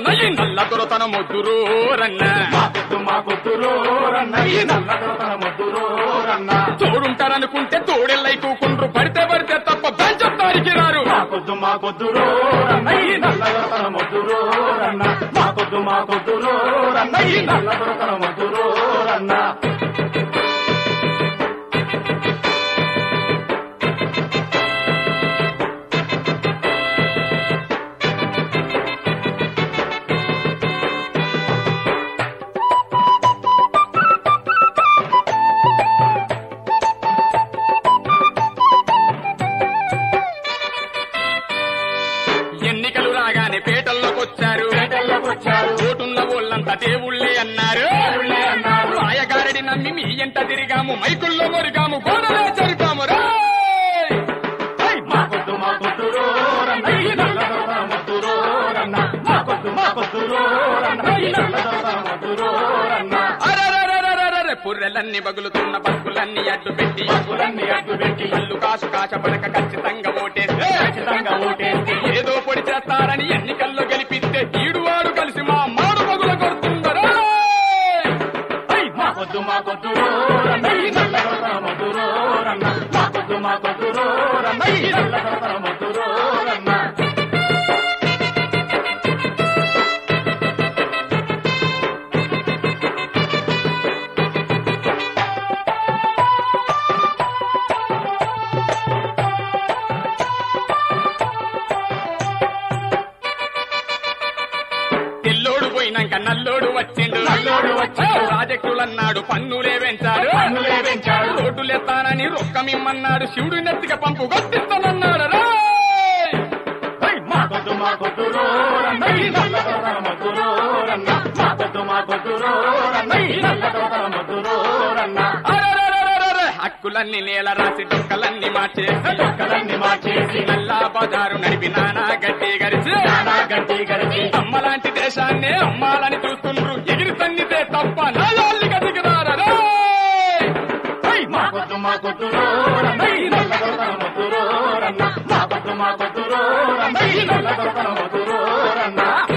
రన్నయ్య నల్ల దొరతన మొద్దురో రన్న మా కొద్దు మా కొద్దురో రన్న ఈ నల్లదొరతన మొద్దురో రన్న తోడుంటారనుకుంటే తోడెల్లై కూకుండ్రు పడితే పడితే తప్ప బెంచొత్తానికి రారు మా కొద్దు మా కొద్దురో రన్న ఈ నల్లదొరతన మొద్దురో రన్న మా కొద్దు మా కొద్దురో రన్న ఈ నల్లదొరతన మొద్దురో రన్న ఎన్నికలు రాగానే పేటల్లోకి వచ్చారు పేటల్లోకి వచ్చారు. ఓటున్న వాళ్ళంతా దేవుళ్ళే అన్నారు దేవుళ్ళే అన్నారు. రాయగారడి నమ్మి మీ ఎంట తిరిగాము మైకుల్లో మొరిగాము గోడలే జరిపాము రేయ్! ఐ మా కొద్దు మా కొద్దురో రన్న ఈ నల్లదొరతన మొద్దురో రన్న మా కొద్దు మా కొద్దురో రన్న ఈ నల్లదొరతన మొద్దురో రన్న అరెరెరెరెరెరె, పుర్రెలన్నీ బగులుతున్న బతుకులన్నీ అడ్డు పెట్టి పక్కులన్నీ అడ్డు పెట్టి కళ్ళు కాసు కాచబడక ఖచ్చితంగా ఓటేస్తే ఖచ్చితంగా ఓటేసి ఏదో పొడి చేస్తారని ఎన్నికల్లో గెలిపిస్తే ఈడువాడు కలిసి మా మాడు బగుల కొడుతుందరా ఐ మా కొద్దు మా కొద్దురో రన్న ఈ నల్లదొరతన మొద్దురో రన్న మా కొద్దు మా కొద్దురో రన్న ఈ నల్లదొరతన మొద్దురో రన్న తెల్లోడు పోయినాక నల్లోడు వచ్చిండు నల్లోడు వచ్చిండు. ప్రాజెక్టులు అన్నాడు పన్నులే పెంచాడు పన్నులే పెంచాడు. రోడ్డులెత్తానని రొక్కమిమ్మన్నాడు శివుడు నెత్తిక పంపు గొట్టిస్తానన్నాడు రేయ్! ఐ మా కొద్దు మా కొద్దురో రన్న ఈ నల్లదొరతన మొద్దురో రన్న మా కొద్దు మా కొద్దురో రన్న ఈ నల్లదొరతన మొద్దురో రన్న అరెరెరెరెరెరె, హక్కులన్నీ నేల రాసి డొక్కలన్నీ మార్చేసి చొక్కలన్నీ మార్చేసి నల్లా బజారు నడిపి నానా గట్టి గరిచి నానా గడ్డి గడిచి అమ్మలాంటి దేశాన్ని అమ్మాలని చూస్తుండ్రు ఎగిరి తన్నితే తప్ప నాయాల్ని గదిగిరారా ఐ మా కొద్దు మా కొద్దురో రన్న ఈ నల్లదొరతన మొద్దురో రన్న మా కొద్దు మా కొద్దురో రన్న ఈ నల్లదొరతన మొద్దురో రన్న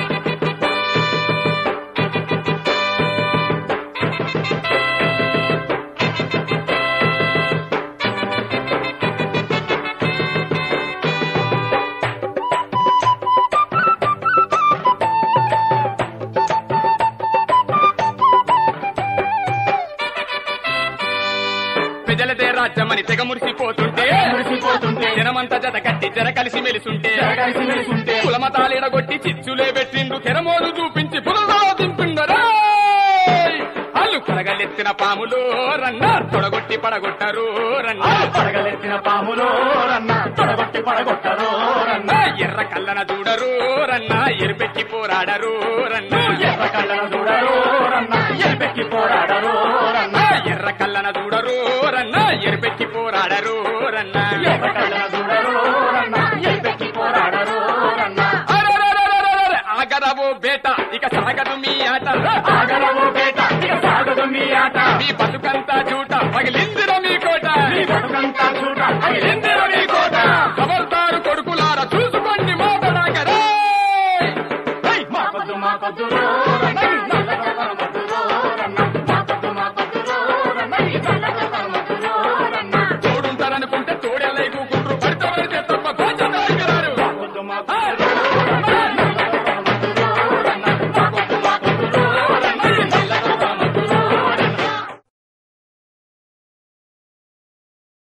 ప్రజలదే రాజ్యమని తెగ మురిసిపోతుంటే మురిసిపోతుంటే జనమంతా జత కట్టి జర కలిసి మెలిసుంటే జరగలిసి మెలిసుంటే కులమతాలిడగొట్టి చిచ్చులే పెట్టిండు తెరమోదు చూపించి పులలో దింపిండరా అల్లు కరగలెత్తిన పాములు రన్న తొడగొట్టి పడగొట్టరు రన్న ఆ పడగలెత్తిన పాములో రన్న పడగొట్టి పడగొట్టరో రన్న ఎర్ర కల్లన చూడరు రన్న ఎరుపెక్కి పోరాడరు రన్న ఎర్ర కళ్ళను చూడరో రన్న ఎల్పెక్కి పోరాడరో రన్న ఎర్ర కల్లన చూడరు రన్న ఎరుపెక్కి పోరాడరు రన్న ఎర్ర కళ్ళను చూడరో రన్న ఎల్పెక్కి పోరాడరో రన్న అరెరెరెరెరెరె, ఆగరవో బేట ఇక సాగదు మీ ఆట ఆగలవో పేట ఇక సాగదు మీ ఆట మీ బతుకంతా జూట పగిలిందిర మీ కోట మీ బతుకంతా చూడ పగిలిందిర